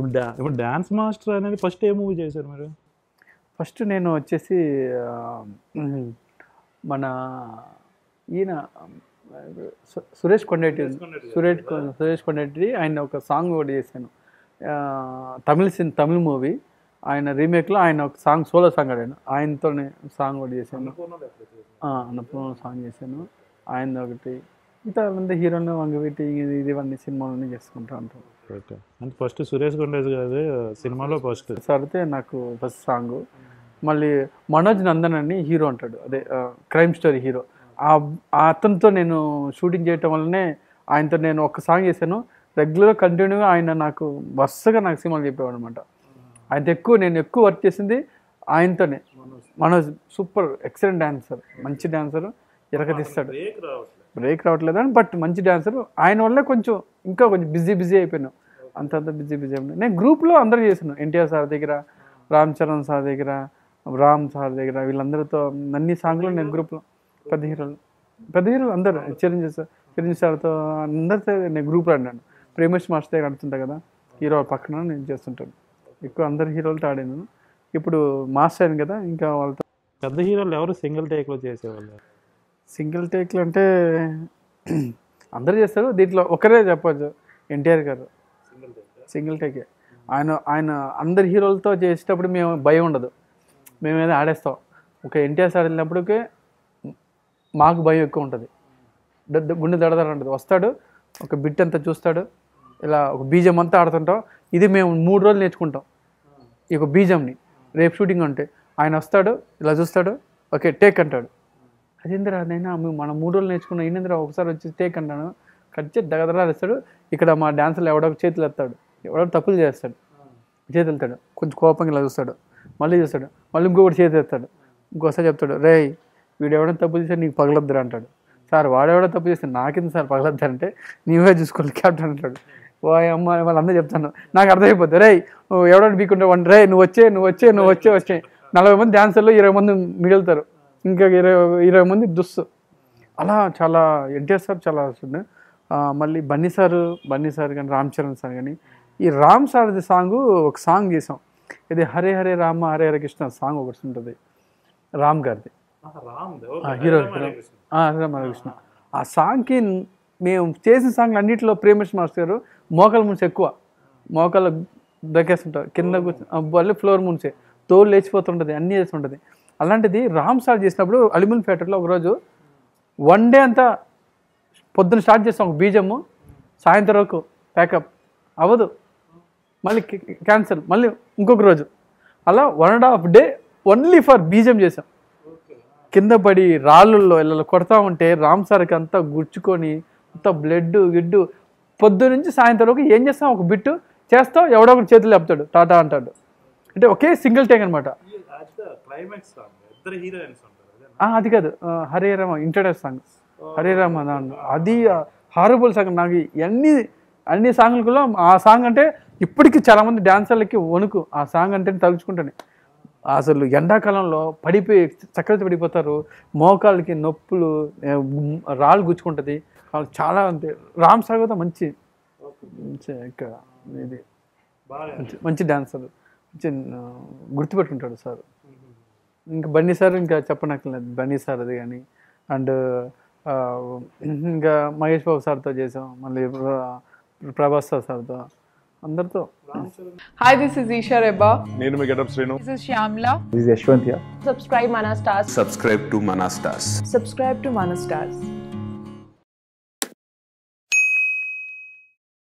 ఇప్పుడు డా ఇప్పుడు డ్యాన్స్ మాస్టర్ అనేది ఫస్ట్ ఏ మూవీ చేశారు మీరు ఫస్ట్ నేను వచ్చేసి ఆ, ఉమ్, మన ఈయన సు- సురేష్ కొండేటి సురేష్ కొ- సురేష్ కొండేటి ఆయన ఒక సాంగ్ ఒకటి చేశాను ఆ, తమిళ సిన్ తమిళ మూవీ ఆయన రీమేక్లో ఆయన ఒక సాంగ్ సోలో సాంగ్ ఆడాను ఆయనతోనే సాంగ్ ఒకటి చేశాను ఆ, అన్నపూర్ణ సాంగ్ చేశాను ఆయన ఒకటి మిగతా మంది హీరోలు వంగవీటి ఇది ఇది ఇవన్నీ సినిమాలన్నీ చేసుకుంటా ఉంటాం ఓకే అంటే ఫస్ట్ సురేష్ కొండేజ్ గారి సినిమాలో ఫస్ట్ సరితే నాకు ఫస్ట్ సాంగ్ మళ్ళీ మనోజ్ నందన్ అని హీరో అంటాడు అదే క్రైమ్ స్టోరీ హీరో ఆ ఆ అతనితో నేను షూటింగ్ చేయటం వల్లనే ఆయనతో నేను ఒక సాంగ్ చేశాను రెగ్యులర్ కంటిన్యూగా ఆయన నాకు వరుసగా నాకు సినిమాలు చెప్పేవాడు అనమాట ఆయనతో ఎక్కువ నేను ఎక్కువ వర్క్ చేసింది ఆయనతోనే మనోజ్ సూపర్ ఎక్సలెంట్ డాన్సర్ మంచి డాన్సర్ ఎరగదీస్తాడు బ్రేక్ రావట్లేదు అని బట్ మంచి డాన్సర్ ఆయన వల్లే కొంచెం ఇంకా కొంచెం బిజీ బిజీ అయిపోయాను అంత అంత బిజీ బిజీ అయిపోయినా నేను గ్రూప్లో అందరూ చేశాను ఎన్టీఆర్ సార్ దగ్గర రామ్ చరణ్ సార్ దగ్గర రామ్ సార్ దగ్గర వీళ్ళందరితో అన్ని సాంగ్లు నేను గ్రూప్లో పెద్ద హీరోలు పెద్ద హీరోలు అందరూ చిరంజీవి సార్ చిరంజీవి సార్తో అందరితో నేను గ్రూప్లో ఆడినాను ప్రేమేష్ మాస్టర్ దగ్గర ఆడుతుంటా కదా హీరో పక్కన నేను చేస్తుంటాను ఎక్కువ అందరు హీరోలతో ఆడాను ఇప్పుడు మాస్టర్ అయ్యాను కదా ఇంకా వాళ్ళతో పెద్ద హీరోలు ఎవరు సింగిల్ టేక్లో చేసేవాళ్ళు సింగిల్ టేక్లు అంటే అందరూ చేస్తారు దీంట్లో ఒకరే చెప్పచ్చు ఎన్టీఆర్ గారు సింగిల్ టేకే ఆయన ఆయన అందరి హీరోలతో చేసేటప్పుడు మేము భయం ఉండదు మేము ఏదో ఆడేస్తాం ఒక ఎన్టీఆర్ సార్ వెళ్ళినప్పటికే మాకు భయం ఎక్కువ ఉంటుంది ద- ద- గుండె దడదడ ఉంటుంది వస్తాడు ఒక బిట్ అంతా చూస్తాడు ఇలా ఒక బీజం అంతా ఆడుతుంటాం ఇది మేము మూడు రోజులు నేర్చుకుంటాం ఈ ఒక బీజంని రేపు షూటింగ్ ఉంటే ఆయన వస్తాడు ఇలా చూస్తాడు ఓకే టేక్ అంటాడు అదేందిరా నైనా మేము మనం మూడు రోజులు నేర్చుకున్నాం ఏంద్రా ఒకసారి వచ్చి టేక్ అంటాను కచ్చి దగదరా వేస్తాడు ఇక్కడ మా డాన్సర్లు ఎవడో ఒక చేతులు ఎత్తాడు ఎవడో తప్పులు చేస్తాడు చేతులు ఎత్తాడు కొంచెం కోపంగా ఇలా చూస్తాడు మళ్ళీ చూస్తాడు మళ్ళీ ఇంకొకటి చేతి ఎత్తాడు ఇంకోసారి చెప్తాడు రేయ్ వీడు ఎవడైనా తప్పు చేస్తే నీకు పగలొద్దురా అంటాడు సార్ వాడెవడో తప్పు చేస్తే నాకింది సార్ పగలొద్దు అంటే నీవే చూసుకోవాలి క్యాప్టెన్ అంటాడు ఓ అమ్మ వాళ్ళందరూ చెప్తాను నాకు అర్థమైపోతుంది రేయ్ నువ్వు ఎవడో బీకుంటే వన్ రే నువ్వు వచ్చే నువ్వు వచ్చే నువ్వు వచ్చే వచ్చే నలభై మంది డాన్సర్లు ఇరవై మంది మిగులుతారు ఇంకా ఇరవై ఇరవై మంది దుస్సు అలా చాలా ఎన్టీఆర్ సార్ చాలా వస్తుంది ఆ, మళ్ళీ బన్నీ సార్ బన్నీ సార్ కానీ రామ్ చరణ్ సార్ కానీ ఈ రామ్ సార్ది సాంగ్ ఒక సాంగ్ చేసాం ఇది హరే హరే రామ హరే హరే కృష్ణ సాంగ్ ఒకటి ఉంటుంది రామ్ గారిది ఆ, హీరో హీరో ఆ, హరే రామ హరే కృష్ణ ఆ సాంగ్కి మేము చేసిన సాంగ్లు అన్నింటిలో ప్రేమేష్ మాస్టర్ గారు మోకాల ముంచి ఎక్కువ మోకాలు దక్కేస్తుంటారు కింద కూర్చొని ఆ, మళ్ళీ ఫ్లోర్ ముంచే తోలు లేచిపోతుంటుంది అన్నీ చేస్తుంటుంది అలాంటిది రామ్ సార్ చేసినప్పుడు అలిమిన్ థియేటర్లో ఒకరోజు వన్ డే అంతా పొద్దున స్టార్ట్ చేస్తాం ఒక బీజము సాయంత్రం వరకు ప్యాకప్ అవ్వదు మళ్ళీ క్యాన్సిల్ మళ్ళీ ఇంకొక రోజు అలా one and half day only for బీజం చేసాం కింద పడి రాళ్ళల్లో ఇలా కొడతా ఉంటే రామ్ సార్కి అంతా గుచ్చుకొని అంతా బ్లడ్ గిడ్డు పొద్దు నుంచి సాయంత్రం వరకు ఏం చేస్తాం ఒక బిట్టు చేస్తాం ఎవడో ఒకటి చేతులు లేపుతాడు టాటా అంటాడు అంటే ఒకే సింగిల్ టేక్ అనమాట క్లైమాక్స్ సాంగ్ ఇద్దరు హీరోయిన్స్ ఉంటారు అది కాదు ఆ, హరే రామ ఇంట్రడక్ట్ సాంగ్ హరే రామ దాంట్లో అది హారబుల్ సాంగ్ నాకు అన్ని అన్ని సాంగ్లలో ఆ సాంగ్ అంటే ఇప్పటికీ చాలామంది డాన్సర్లకి వణుకు ఆ సాంగ్ అంటే తలుచుకుంటాను అసలు ఎండాకాలంలో పడిపోయి చక్కెర పడిపోతారు మోకాళ్ళకి నొప్పులు ఏ, గుమ్- రాళ్ళు గుచ్చుకుంటుంది వాళ్ళు చాలా అంతే రామ్ సాగత మంచి మంచి ఇక్కడ ఇది మంచి- మంచి డాన్సర్ మంచి ఆ, గుర్తుపెట్టుకుంటాడు సార్ ఇంకా బన్నీ సార్ ఇంకా చెప్పనక్కర్లేదు బన్నీ సార్ అది కానీ అండ్ ఇంకా మహేష్ బాబు సార్తో చేసాం మళ్ళీ ప్ర- ప్రభాస్ సార్తో అందరితో Hi, this is Isha Reba. నేను మీ getup Srinu This is Shyamla. This is Yashwant here. subscribe Mana Stars. subscribe to Mana Stars. Subscribe to Mana Stars.